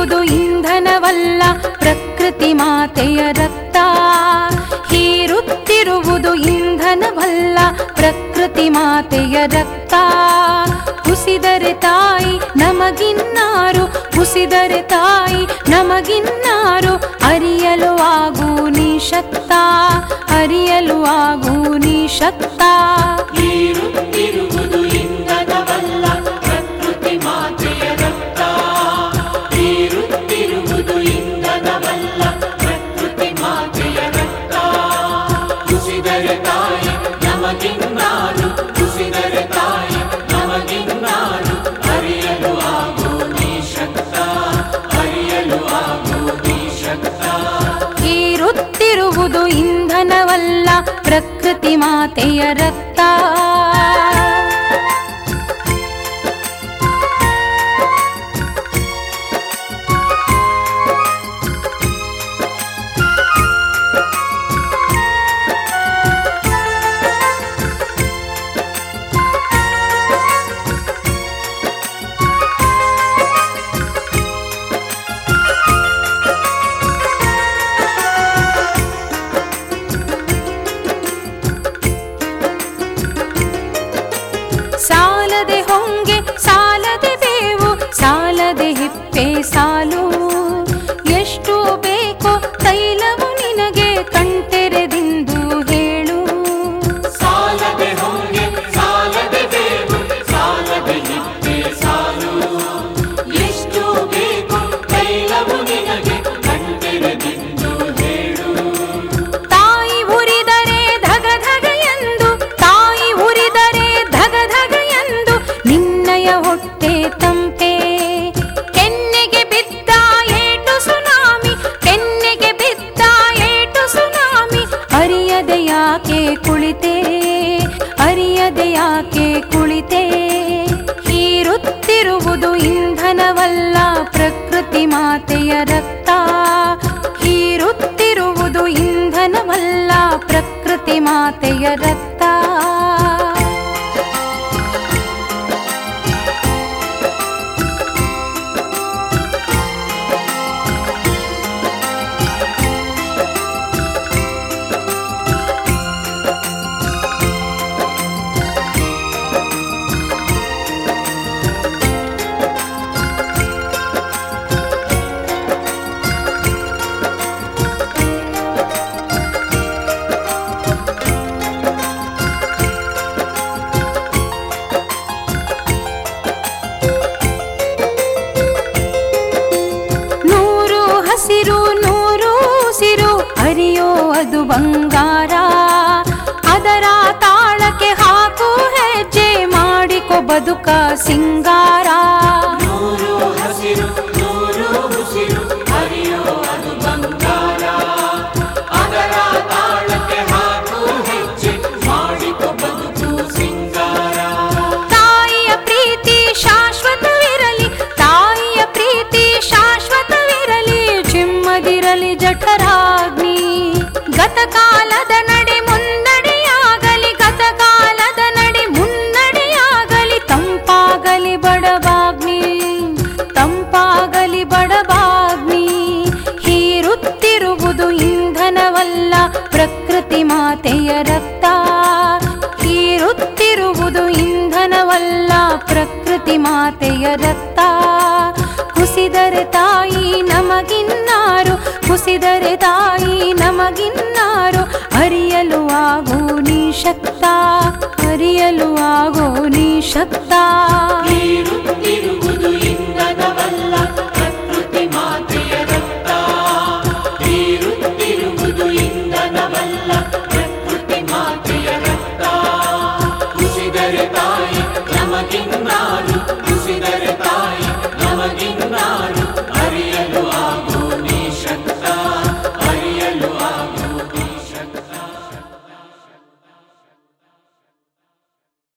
ಹೀರುತ್ತಿರುವುದು ಇಂಧನವಲ್ಲ ಪ್ರಕೃತಿ ಮಾತೆಯ ರಕ್ತ ಹೀರುತ್ತಿರುವುದು ಇಂಧನವಲ್ಲ ಪ್ರಕೃತಿ ಮಾತೆಯ ರಕ್ತ ಕುಸಿದರೆ ತಾಯಿ ನಮಗಿನ್ನಾರು ಕುಸಿದರೆ ತಾಯಿ ನಮಗಿನ್ನಾರು ಅರಿಯಲು ಆಗು ನೀ ಶಕ್ತ ಅರಿಯಲು ಆಗು ನೀ ಶಕ್ತ ಹೀರುತ್ತಿರುವುದು ಇಂಧನವಲ್ಲ ಪ್ರಕೃತಿ ಮಾತೆಯ ರಕ್ತ ಹೀರುತ್ತಿರುವುದು ಇಂಧನವಲ್ಲ ಪ್ರಕೃತಿ ಮಾತೆಯ ರಕ್ತ ಕುಸಿದರೆ ತಾಯಿ ನಮಗಿನ್ನಾರು ಕುಸಿದರೆ ತಾಯಿ ನಮಗಿನ್ನಾರು ಅರಿಯಲು ಆಗು ನೀ ಶಕ್ತ ಅರಿಯಲು ಆಗು ನೀ ಶಕ್ತ ಹೀರುತ್ತಿರುವುದು ಇಂಧನವಲ್ಲ ಪ್ರಕೃತಿ ಮಾತೆಯ ರಕ್ತ ಸಾಲದೆ ಹೊಂಗೆ ಸಾಲದೆ ಬೇವು ಸಾಲದೆ ಹಿಪ್ಪೆ ಸಾಲು ಎಷ್ಟು ಬೇಕೋ ತೈಲವು ನಿನಗೆ ಕಣ್ತೆರೆದಿಂದು ಹೇಳು ಸಾಲದೆ ಹೊಂಗೆ ಸಾಲದೆ ಬೇವು ಸಾಲದೆ ಹಿಪ್ಪೆ ಸಾಲು ಎಷ್ಟು ಬೇಕು ತೈಲವು ನಿನಗೆ ಕಣ್ತೆರೆದಿಂದು ಹೇಳು ತಾಯಿ ಉರಿದರೆ ಧಗ ಧಗ ಎಂದು ತಾಯಿ ಉರಿದರೆ ಧಗ ಧಗ ಎಂದು ನಿನ್ನಯ ಹೊಟ್ಟೆ ತಂಪೆ ಕೆನ್ನೆಗೆ ಬಿದ್ದ ಏಟು ಸುನಾಮಿ ಕೆನ್ನೆಗೆ ಬಿದ್ದ ಏಟು ಸುನಾಮಿ ಅರಿಯದೆ ಯಾಕೆ ಕುಳಿತೆ ಅರಿಯದೆ ಯಾಕೆ ಕುಳಿತೆ ಹೀರುತ್ತಿರುವುದು ಇಂಧನವಲ್ಲ ಪ್ರಕೃತಿ ಮಾತೆಯ ರಕ್ತ ಹೀರುತ್ತಿರುವುದು ಇಂಧನವಲ್ಲ ಪ್ರಕೃತಿ ಮಾತೆಯ ರಕ್ತ ನೂರು ಹಸಿರು ನೂರು ಸಿರು ಅರಿಯೋ ಅದು ಬಂಗಾರ ಅದರ ತಾಳಕ್ಕೆ ಹಾಕು ಹೆಜ್ಜೆ ಮಾಡಿಕೊ ಬದುಕ ಸಿಂಗಾರ ನೂರು ಹಸಿರು ನೂರು ಉಸಿರು ಹರಿಯೋ ಅದು ಬಂಗಾರ ಅದರ ತಾಳಕ್ಕೆ ಹಾಕು ಹೆಜ್ಜೆ ಮಾಡಿಕೊ ಬದುಕು ಸಿಂಗಾರ ತಾಯಿಯ ಪ್ರೀತಿ ಶಾಶ್ವತವಿರಲಿ ತಾಯಿಯ ಪ್ರೀತಿ ಶಾಶ್ವತವಿರಲಿ ಚಿಮ್ಮದಿರಲಿ ಜಠರಾಗ್ನಿ ಗತಕಾಲದ ನಡೆ ಮುನ್ನಡೆಯಾಗಲಿ ಗತಕಾಲದ ನಡೆ ಮುನ್ನಡೆಯಾಗಲಿ ತಂಪಾಗಲಿ ಬಡಬಾಗ್ನಿ ತಂಪಾಗಲಿ ಬಡಬಾಗ್ನಿ ಹೀರುತ್ತಿರುವುದು ಇಂಧನವಲ್ಲ ಪ್ರಕೃತಿ ಮಾತೆಯ ರಕ್ತ ಹೀರುತ್ತಿರುವುದು ಇಂಧನವಲ್ಲ ಪ್ರಕೃತಿ ಮಾತೆಯ ರಕ್ತ ಕುಸಿದರೆ ತಾಯಿ ನಮಗಿನ್ನಾರು ಕುಸಿದರೆ ತಾಯಿ ನಮಗಿನ್ನಾರು ಅರಿಯಲು ಆಗೋ ನೀ ಶಕ್ತ ಅರಿಯಲು ಆಗೋ ನೀ ಶಕ್ತ ಹೀರುತ್ತಿರುವ